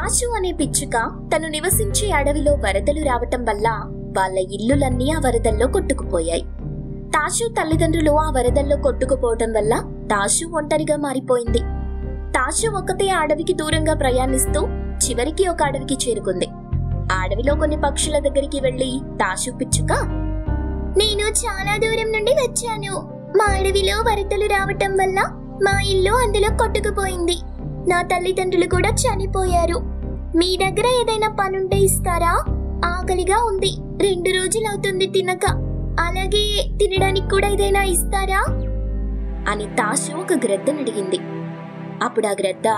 తాషు అనే పిచ్చుక తను నివసించే అడవిలో వరదలు రావటం వల్ల వాళ్ళ ఇల్లులన్నీ ఆ వరదల్లో కొట్టుకుపోయాయి తాషు తల్లిదండ్రులు ఆ వరదల్లో కొట్టుకుపోవటం వల్ల తాషు ఒంటరిగా మారిపోయింది తాషు ఒక్కతే ఆ అడవికి దూరంగా ప్రయాణిస్తూ చివరికి ఒక అడవికి చేరుకుంది ఆ అడవిలో కొన్ని పక్షుల దగ్గరికి వెళ్లి తాషు పిచ్చుక నేను చాలా దూరం నుండి వచ్చాను మా అడవిలో వరదలు రావటం వల్ల మా ఇల్లు అందులో కొట్టుకుపోయింది నా తల్లిదండ్రులు కూడా చనిపోయారు మీ దగ్గర ఏదైనా పనుంటే ఇస్తారా ఆకలిగా ఉంది రెండు రోజులవుతుంది తినక అలాగే తినడానికి కూడా ఏదైనా ఇస్తారా అని తాషు ఒక గ్రద్దను అడిగింది అప్పుడు ఆ గ్రద్ద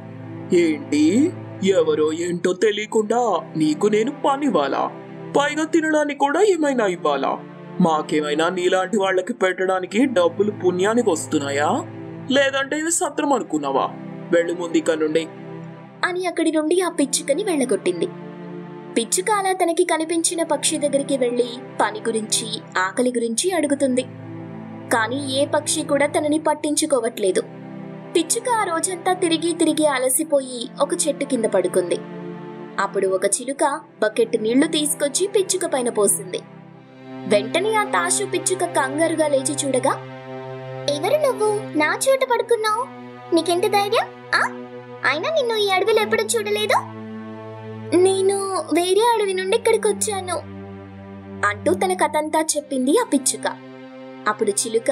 ఏంటి ఎవరో ఏంటో తెలియకుండా నీకు నేను పనివ్వాలా పైగా తినడానికి కూడా ఏమైనా ఇవ్వాలా మాకేమైనా నీలాంటి వాళ్ళకి పెట్టడానికి డబ్బులు పుణ్యానికి వస్తున్నాయా లేదంటే ఇవి సత్రం అనుకున్నావా వెళ్ళు ముందు ఇక్కడ నుండి అని అక్కడి నుండి ఆ పిచ్చుకని వెళ్ళగొట్టింది పిచ్చుక అలా తనకి కనిపించిన పక్షి దగ్గరికి వెళ్ళి పని గురించి ఆకలి గురించి అడుగుతుంది కానీ ఏ పక్షి కూడా తనని పట్టించుకోవట్లేదు పిచ్చుక ఆ రోజంతా తిరిగి తిరిగి అలసిపోయి ఒక చెట్టు కింద పడుకుంది అప్పుడు ఒక చిలుక బకెట్ నీళ్లు తీసుకొచ్చి పిచ్చుక పైన పోసింది వెంటనే ఆ తాషు పిచ్చుక కంగారుగా లేచి చూడగా ఎవరు నువ్వు నా చోట పడుకున్నావు నీకెంత ధైర్యం ఆ అయినా నిన్ను ఈ అడవిలో ఎప్పుడు చూడలేదు నేను వేరే అడవి నుండి ఇక్కడికి వచ్చాను అంటూ తన కథంతా చెప్పింది ఆ పిచ్చుక అప్పుడు చిలుక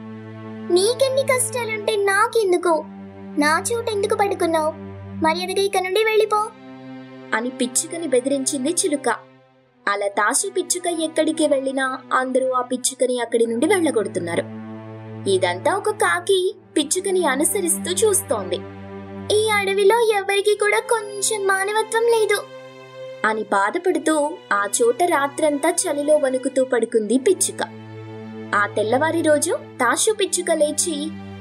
నీకెన్ని కష్టాలుంటే నాకెందుకు నా చోట ఎందుకు పడుకున్నావు మర్యాదగా ఇక నుండి వెళ్ళిపో అని పిచ్చుకని బెదిరించింది చిలుక అలా తాసు పిచ్చుక ఎక్కడికి వెళ్ళినా అందరూ ఆ పిచ్చుకని అక్కడి నుండి వెళ్ళగొడుతున్నారు ఇదంతా ఒక కాకి పిచ్చుకని అనుసరిస్తూ చూస్తోంది ఈ అడవిలో ఎవరికి కూడా కొంచెం మానవత్వం లేదు అని బాధపడుతూ ఆ చోట రాత్రంతా చలిలో వణుకుతూ పడుకుంది పిచ్చుక ఆ తెల్లవారి రోజు తాషు పిచ్చుక లేచి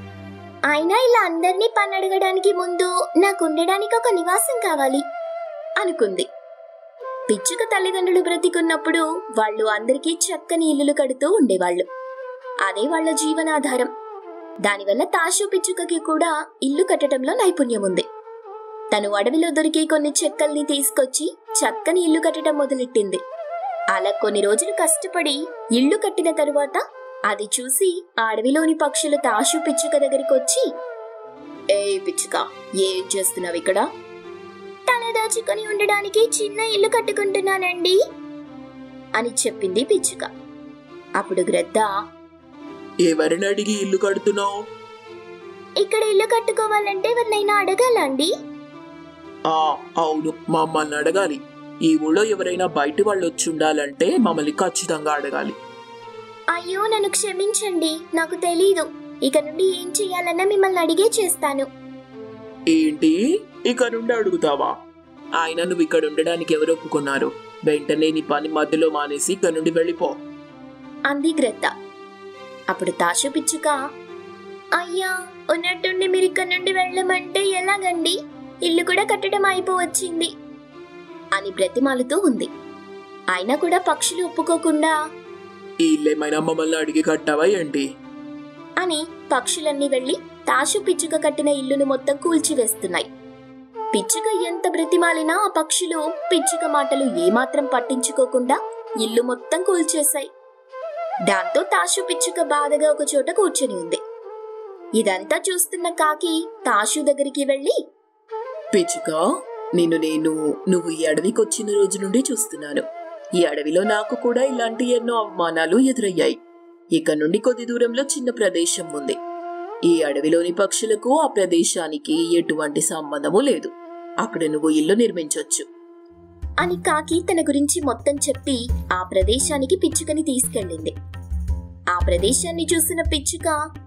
అయినా ఇలా అందరినీ పని అడగడానికి ముందు నాకు ఉండడానికి ఒక నివాసం కావాలి అనుకుంది పిచ్చుక తల్లిదండ్రులు బ్రతికున్నప్పుడు వాళ్ళు అందరికీ చక్కని ఇల్లులు కడుతూ ఉండేవాళ్ళు అదే వాళ్ళ జీవనాధారం దానివల్ల తాషు పిచ్చుకకి కూడా ఇల్లు కట్టడంలో నైపుణ్యం ఉంది తను అడవిలో దొరికే కొన్ని చెక్కల్ని తీసుకొచ్చి చక్కని ఇల్లు కట్టడం మొదలెట్టింది అలా కొన్ని రోజులు కష్టపడి ఇల్లు కట్టిన తరువాత అది చూసి ఆ అడవిలోని పక్షులు తాషు పిచ్చుక దగ్గరికి వచ్చి ఏ పిచ్చుక ఏం చేస్తున్నావు ఇక్కడ తల దాచుకొని ఉండడానికి చిన్న ఇల్లు కట్టుకుంటున్నానండి అని చెప్పింది పిచ్చుక అప్పుడు గ్రద్ద ఎవరిని అడిగి ఇల్లు కడుతున్నావు ఇక్కడ ఇల్లు కట్టుకోవాలంటే ఎవరినైనా అడగాలండి ఆ అవును మమ్మల్ని అడగాలి ఈ ఊళ్ళో ఎవరైనా బయట వాళ్ళు వచ్చి ఉండాలంటే మమ్మల్ని ఖచ్చితంగా అడగాలి అయ్యో నన్ను క్షమించండి నాకు తెలీదు ఇక నుండి ఏం చెయ్యాలన్నా మిమ్మల్ని అడిగే చేస్తాను ఏంటి ఇక నుండి అడుగుతావా ఆయన నువ్వు ఇక్కడ ఉండడానికి ఎవరు ఒప్పుకున్నారు వెంటనే నీ పని మధ్యలో మానేసి ఇక్కడ నుండి వెళ్ళిపో అంది గ్రద్ద అప్పుడు తాషు పిచ్చుక అయ్యా ఉన్నట్టుండి మీరు ఇక్కడ నుండి వెళ్ళమంటే ఎలాగండి ఇల్లు కూడా కట్టడం అయిపోవచ్చింది అని బ్రతిమాలుతూ ఉంది అయినా కూడా పక్షులు ఒప్పుకోకుండా ఈ ఇల్లేమైనా మమ్మల్ని అడిగి కట్టావా ఏంటి అని పక్షులన్నీ వెళ్లి తాషు పిచ్చుక కట్టిన ఇల్లును మొత్తం కూల్చివేస్తున్నాయి పిచ్చుక ఎంత బ్రతిమాలినా ఆ పక్షులు పిచ్చుక మాటలు ఏమాత్రం పట్టించుకోకుండా ఇల్లు మొత్తం కూల్చేశాయి దాంతో తాషు పిచ్చుక బాధగా ఒక చోట కూర్చొని ఉంది ఇదంతా చూస్తున్న కాకి తాషు దగ్గరికి వెళ్లి పిచ్చుక నిన్ను నేను నువ్వు ఈ అడవికి వచ్చిన రోజు నుండి చూస్తున్నాను ఈ అడవిలో నాకు కూడా ఇలాంటి ఎన్నో అవమానాలు ఎదురయ్యాయి ఇక నుండి కొద్ది దూరంలో చిన్న ప్రదేశం ఉంది ఈ అడవిలోని పక్షులకు ఆ ప్రదేశానికి ఎటువంటి సంబంధము లేదు అక్కడ నువ్వు ఇల్లు నిర్మించొచ్చు అని కాకి తన గురించి మొత్తం చెప్పి ఆ ప్రదేశానికి పిచ్చుకని తీసుకెళ్ళింది ఆ ప్రదేశాన్ని చూసిన పిచ్చుక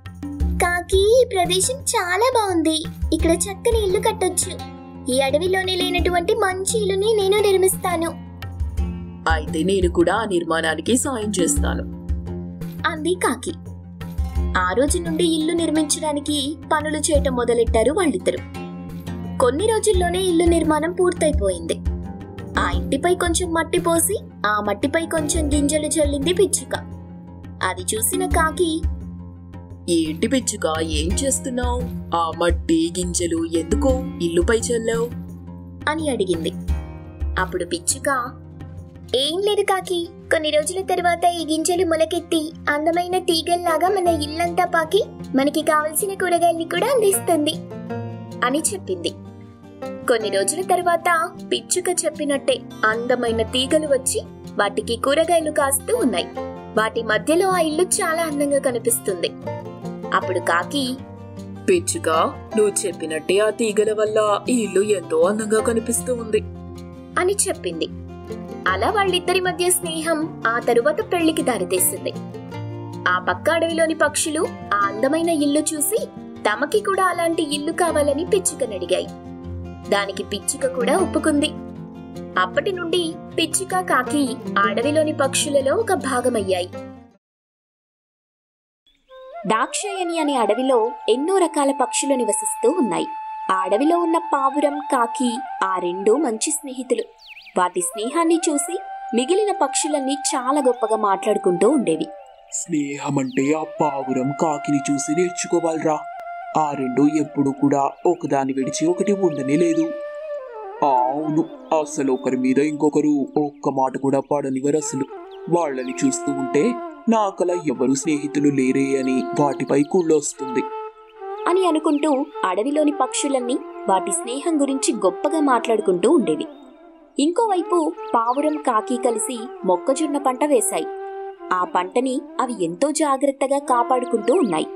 కాకి ఈ ప్రదేశం చాలా బాగుంది ఇక్కడ చక్కని ఇల్లు కట్టొచ్చు ఈ అడవిలోనే లేనటువంటి మంచి ఇల్లుని నేను నిర్మిస్తాను అయితే నేను కూడా ఆ నిర్మాణానికి సాయం చేస్తాను అంది కాకి ఆ రోజు నుండి ఇల్లు నిర్మించడానికి పనులు చేయటం మొదలెట్టారు వాళ్ళిద్దరు కొన్ని రోజుల్లోనే ఇల్లు నిర్మాణం పూర్తయిపోయింది ఆ ఇంటిపై కొంచెం మట్టి పోసి ఆ మట్టిపై కొంచెం గింజలు చల్లింది పిచ్చుక అది చూసిన కాకి ఏంటి పిచ్చుక ఏం చేస్తున్నావు ఆ మట్టి గింజలు ఎందుకు ఇల్లుపై చల్లావు అని అడిగింది అప్పుడు పిచ్చుక ఏం లేదు కాకి కొన్ని రోజుల తర్వాత ఈ గింజలు మొలకెత్తి అందమైన తీగల్లాగా మన ఇల్లంతా పాకి మనకి కావలసిన కూరగాయల్ని కూడా అందిస్తుంది అని చెప్పింది కొన్ని రోజుల తర్వాత పిచ్చుక చెప్పినట్టే అందమైన తీగలు వచ్చి వాటికి కూరగాయలు కాస్తూ ఉన్నాయి వాటి మధ్యలో ఆ ఇల్లు చాలా అందంగా కనిపిస్తుంది అప్పుడు కాకి పిచ్చుక నువ్వు చెప్పినట్టే ఆ తీగల వల్ల ఈ ఇల్లు ఎంతో అందంగా కనిపిస్తూ ఉంది అని చెప్పింది అలా వాళ్ళిద్దరి మధ్య స్నేహం ఆ తరువాత పెళ్లికి దారితీస్తుంది ఆ పక్క అడవిలోని పక్షులు ఆ అందమైన ఇల్లు చూసి తమకి కూడా అలాంటి ఇల్లు కావాలని పిచ్చుకనడిగాయి దానికి పిచ్చుక కూడా ఒప్పుకుంది అప్పటి నుండి పిచ్చుక కాకి ఆ అడవిలోని పక్షులలో ఒక భాగమయ్యాయి దాక్షాయణి అనే అడవిలో ఎన్నో రకాల పక్షులు నివసిస్తూ ఉన్నాయి ఆ అడవిలో ఉన్న పావురం కాకి ఆ రెండు మంచి స్నేహితులు వాటి స్నేహాన్ని చూసి మిగిలిన పక్షులన్నీ చాలా గొప్పగా మాట్లాడుకుంటూ ఉండేవి స్నేహం అంటే ఆ పావురం కాకిని చూసి నేర్చుకోవాలిరా ఆ రెండు ఎప్పుడు కూడా ఒకదాన్ని విడిచి ఒకటి ఉండనే లేదు ఆ, అవును అసలు ఒకరి మీద ఇంకొకరు ఒక్క మాట కూడా పడనివరు అసలు వాళ్ళని చూస్తూ ఉంటే నాకలా ఎవరు స్నేహితులు లేరే అని వాటిపై కుళ్ళొస్తుంది అని అనుకుంటూ అడవిలోని పక్షులన్నీ వాటి స్నేహం గురించి గొప్పగా మాట్లాడుకుంటూ ఉండేవి ఇంకోవైపు పావురం కాకి కలిసి మొక్కజొన్న పంట వేశాయి ఆ పంటని అవి ఎంతో జాగ్రత్తగా కాపాడుకుంటూ ఉన్నాయి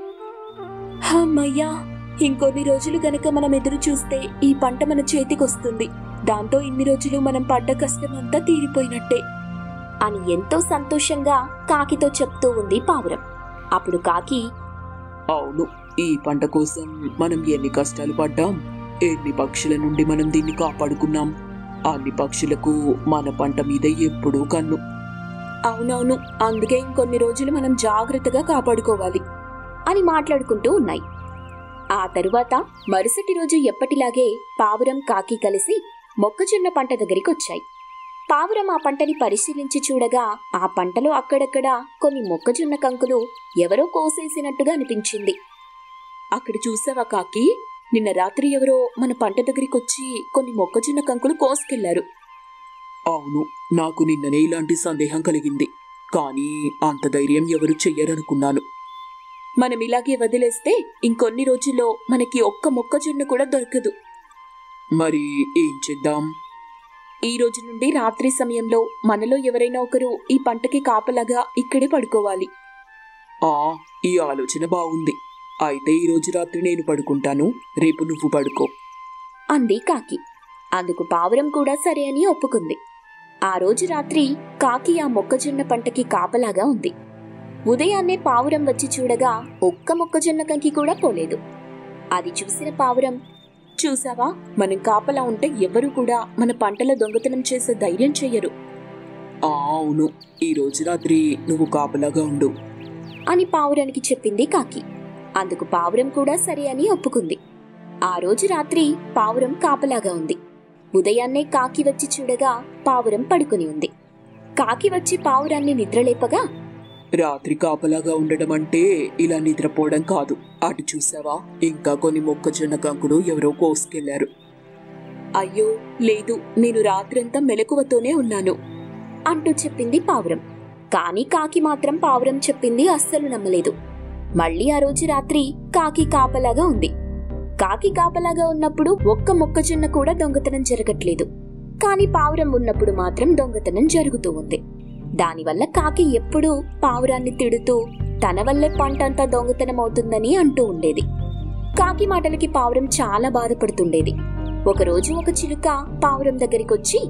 అమ్మయ్యా ఇంకొన్ని రోజులు గనక మనం ఎదురు చూస్తే ఈ పంట మన చేతికొస్తుంది దాంతో ఇన్ని రోజులు మనం పడ్డ కష్టం అంతా తీరిపోయినట్టే అని ఎంతో సంతోషంగా కాకితో చెప్తూ ఉంది పావురం అప్పుడు కాకి అవును ఈ పంట కోసం మనం ఎన్ని కష్టాలు పడ్డాం ఎన్ని పక్షుల నుండి మనం దీన్ని కాపాడుకున్నాం అన్ని పక్షులకు మన పంట మీద ఎప్పుడూ కన్ను అవునవును అందుకే ఇంకొన్ని రోజులు మనం జాగ్రత్తగా కాపాడుకోవాలి అని మాట్లాడుకుంటూ ఉన్నాయి ఆ తరువాత మరుసటి రోజు ఎప్పటిలాగే పావురం కాకి కలిసి మొక్కజొన్న పంట దగ్గరికి వచ్చాయి పావురం ఆ పంటని పరిశీలించి చూడగా ఆ పంటలో అక్కడక్కడ కొన్ని మొక్కజొన్న కంకులు ఎవరో కోసేసినట్టుగా అనిపించింది అక్కడ చూసావా కాకి నిన్న రాత్రి ఎవరో మన పంట దగ్గరికి వచ్చి కొన్ని మొక్కజొన్న కంకులు కోసుకెళ్లారు అవును నాకు నిన్ననే ఇలాంటి సందేహం కలిగింది కానీ అంత ధైర్యం ఎవరు చెయ్యరనుకున్నాను మనం ఇలాగే వదిలేస్తే ఇంకొన్ని రోజుల్లో మనకి ఒక్క మొక్కజొన్న కూడా దొరకదు మరి ఏం చేద్దాం ఈ రోజు నుండి రాత్రి సమయంలో మనలో ఎవరైనా ఒకరు ఈ పంటకి కాపలాగా ఇక్కడే పడుకోవాలి ఆ ఈ ఆలోచన బాగుంది అయితే ఈ రోజు రాత్రి నేను పడుకుంటాను రేపు నువ్వు పడుకో అంది కాకి అందుకు పావురం కూడా సరే అని ఒప్పుకుంది ఆ రోజు రాత్రి కాకి ఆ మొక్కజొన్న పంటకి కాపలాగా ఉంది ఉదయాన్నే పావురం వచ్చి చూడగా ఒక్క మొక్కజొన్న కంకి కూడా పోలేదు అది చూసిన పావురం చూసావా మనం కాపలా ఉంటే ఎవరు కూడా మన పంటల దొంగతనం చేసే ధైర్యం చెయ్యరు ఆ అవును ఈ రోజు రాత్రి నువ్వు కాపలాగా ఉండు అని పావురానికి చెప్పింది కాకి అందుకు పావురం కూడా సరే అని ఒప్పుకుంది ఆ రోజు రాత్రి పావురం కాపలాగా ఉంది ఉదయాన్నే కాకి వచ్చి చూడగా పావురం పడుకుని ఉంది కాకి వచ్చి పావురాన్ని నిద్రలేపగా రాత్రి కాపలాగా ఉండడం అంటే ఇలా నిద్రపోవడం కాదు అటు చూసావా ఇంకా కొన్ని మొక్కజొన్న కంకులు ఎవరో కోసుకెళ్లారు అయ్యో లేదు నేను రాత్రంతా మెలకువతోనే ఉన్నాను అంటూ చెప్పింది పావురం కానీ కాకి మాత్రం పావురం చెప్పింది అస్సలు నమ్మలేదు మళ్ళీ ఆ రోజు రాత్రి కాకి కాపలాగా ఉంది కాకి కాపలాగా ఉన్నప్పుడు ఒక్క మొక్కజొన్న కూడా దొంగతనం జరగట్లేదు కానీ పావురం ఉన్నప్పుడు మాత్రం దొంగతనం జరుగుతూ ఉంది దానివల్ల కాకి ఎప్పుడూ పావురాన్ని తిడుతూ తన వల్లే పంట అంతా దొంగతనం అవుతుందని అంటూ ఉండేది కాకి మాటలకి పావురం చాలా బాధపడుతుండేది ఒకరోజు ఒక చిలుక పావురం దగ్గరికి వచ్చి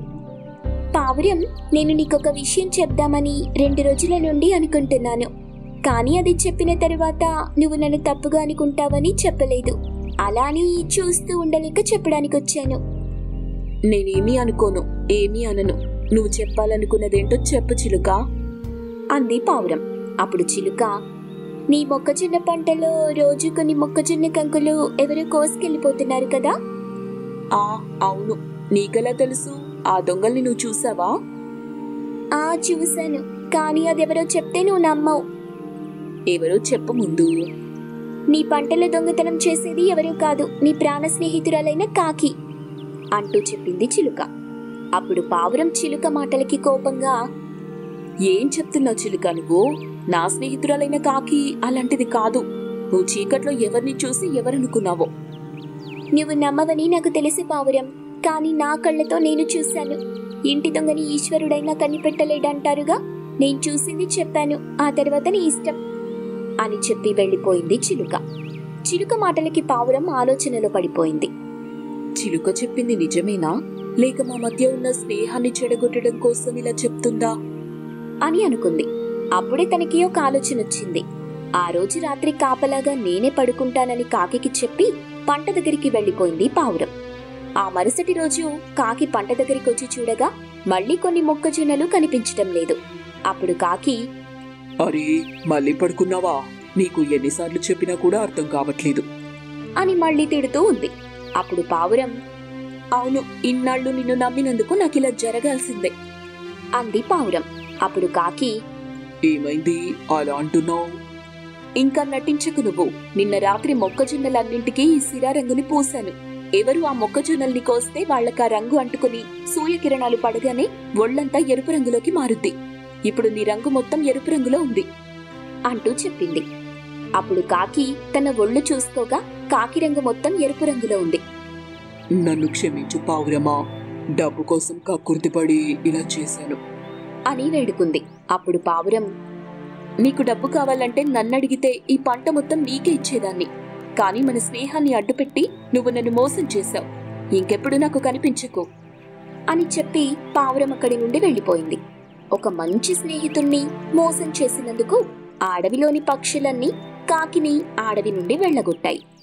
పావురం నేను నీకొక విషయం చెప్దామని రెండు రోజుల నుండి అనుకుంటున్నాను కానీ అది చెప్పిన తరువాత నువ్వు నన్ను తప్పుగా అనుకుంటావని చెప్పలేదు అలా అని చూస్తూ ఉండలేక చెప్పడానికి వచ్చాను నేనేమీ అనుకోను ఏమీ అనను నువ్వు చెప్పాలనుకున్నదేంటో చెప్పు చిలుక అంది పావురం అప్పుడు చిలుక నీ మొక్కజొన్న పంటలో రోజు కొన్ని మొక్కజొన్న కంకులు ఎవరో కోసుకెళ్ళిపోతున్నారు కదా ఆ అవును నీకెలా తెలుసు ఆ దొంగల్ని నువ్వు చూసావా ఆ చూశాను కానీ అదెవరో చెప్తే నువ్వు నమ్మవు ఎవరో చెప్పు ముందు నీ పంటల దొంగతనం చేసేది ఎవరూ కాదు నీ ప్రాణ స్నేహితురాలైన కాకి అంటూ చెప్పింది చిలుక అప్పుడు పావురం చిలుక మాటలకి కోపంగా ఏం చెప్తున్నావు చిలుక నువ్వు నా స్నేహితురాలైన కాకి అలాంటిది కాదు నువ్వు చీకట్లో ఎవరిని చూసి ఎవరనుకున్నావో నువ్వు నమ్మవని నాకు తెలిసి పావురం కానీ నా కళ్ళతో నేను చూశాను ఇంటి దొంగని ఈశ్వరుడైనా కనిపెట్టలేడంటారుగా నేను చూసింది చెప్పాను ఆ తర్వాత నీ ఇష్టం అని చెప్పి వెళ్ళిపోయింది చిలుక చిలుక మాటలకి పావురం ఆలోచనలో పడిపోయింది చిలుక చెప్పింది నిజమేనా లేక మా మధ్య ఉన్న స్నేహాన్ని చెడగొట్టడం కోసం ఇలా చెప్తుందా అని అనుకుంది అప్పుడే తనకి ఒక ఆలోచన వచ్చింది ఆ రోజు రాత్రి కాపలాగా నేనే పడుకుంటానని కాకికి చెప్పి పంట దగ్గరికి వెళ్ళిపోయింది పావురం ఆ మరుసటి రోజు కాకి పంట దగ్గరికి వచ్చి చూడగా మళ్ళీ కొన్ని మొక్కజొన్నలు కనిపించటం లేదు అప్పుడు కాకి అరే మళ్ళీ పడుకున్నావా నీకు ఎన్నిసార్లు చెప్పినా కూడా అర్థం కావట్లేదు అని మళ్ళీ తిడుతూ ఉంది అప్పుడు పావురం అవును ఇన్నాళ్ళు నిన్ను నమ్మినందుకు నాకు ఇలా జరగాల్సిందే అంది పావురం అప్పుడు కాకి ఏమైంది అలా అంటున్నావు ఇంకా నటించకు నువ్వు నిన్న రాత్రి మొక్కజొన్నలన్నింటికీ ఈ సిరా రంగుని పూశాను ఎవరు ఆ మొక్కజొన్నల్ని కోస్తే వాళ్ళకా రంగు అంటుకుని సూర్యకిరణాలు పడగానే ఒళ్ళంతా ఎరుపు రంగులోకి మారుద్ది ఇప్పుడు నీ రంగు మొత్తం ఎరుపు రంగులో ఉంది అంటూ చెప్పింది అప్పుడు కాకి తన ఒళ్ళు చూసుకోగా కాకి రంగు మొత్తం ఎరుపు రంగులో ఉంది నన్ను క్షమించు పావురమా డబ్బు కోసం కక్కుర్తిపడి ఇలా చేశాను అని వేడుకుంది అప్పుడు పావురం నీకు డబ్బు కావాలంటే నన్ను అడిగితే ఈ పంట మొత్తం నీకే ఇచ్చేదాన్ని కానీ మన స్నేహాన్ని అడ్డుపెట్టి నువ్వు నన్ను మోసం చేశావు ఇంకెప్పుడు నాకు కనిపించకు అని చెప్పి పావురం అక్కడి నుండి వెళ్ళిపోయింది ఒక మంచి స్నేహితుణ్ణి మోసం చేసినందుకు ఆ అడవిలోని పక్షులన్నీ కాకిని ఆ అడవి నుండి వెళ్ళగొట్టాయి